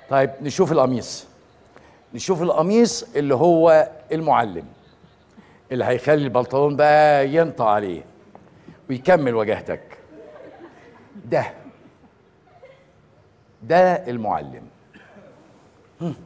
طيب نشوف القميص نشوف القميص اللي هو المعلم اللي هيخلي البنطلون بقى ينطق عليه ويكمل وجاهتك ده ده المعلم هم.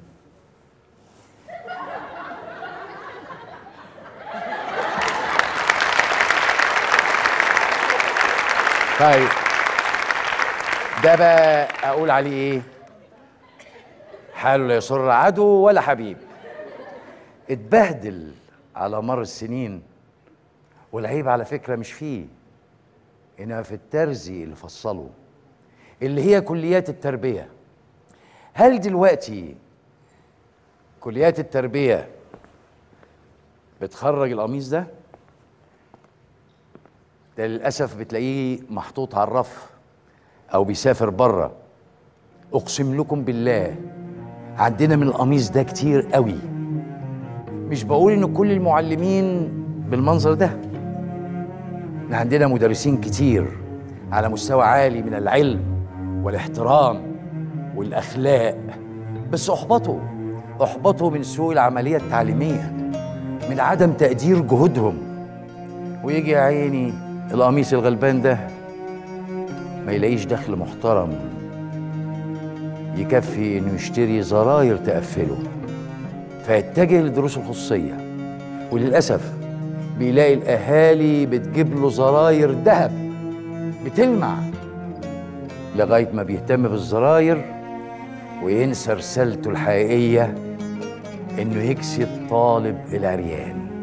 طيب ده بقى اقول عليه ايه حاله لا يسر عدو ولا حبيب اتبهدل على مر السنين والعيب على فكره مش فيه انما في الترزي اللي فصله اللي هي كليات التربيه هل دلوقتي كليات التربيه بتخرج القميص ده ده للاسف بتلاقيه محطوط على الرف او بيسافر بره اقسم لكم بالله عندنا من القميص ده كتير قوي مش بقول ان كل المعلمين بالمنظر ده احنا عندنا مدرسين كتير على مستوى عالي من العلم والاحترام والاخلاق بس احبطوا احبطوا من سوء العمليه التعليميه من عدم تقدير جهودهم ويجي يا عيني القميص الغلبان ده ما يلاقيش دخل محترم يكفي انه يشتري زراير تقفله فيتجه للدروس الخصوصيه وللاسف بيلاقي الاهالي بتجيب له زراير ذهب بتلمع لغايه ما بيهتم بالزراير وينسى رسالته الحقيقيه انه يكسي الطالب العريان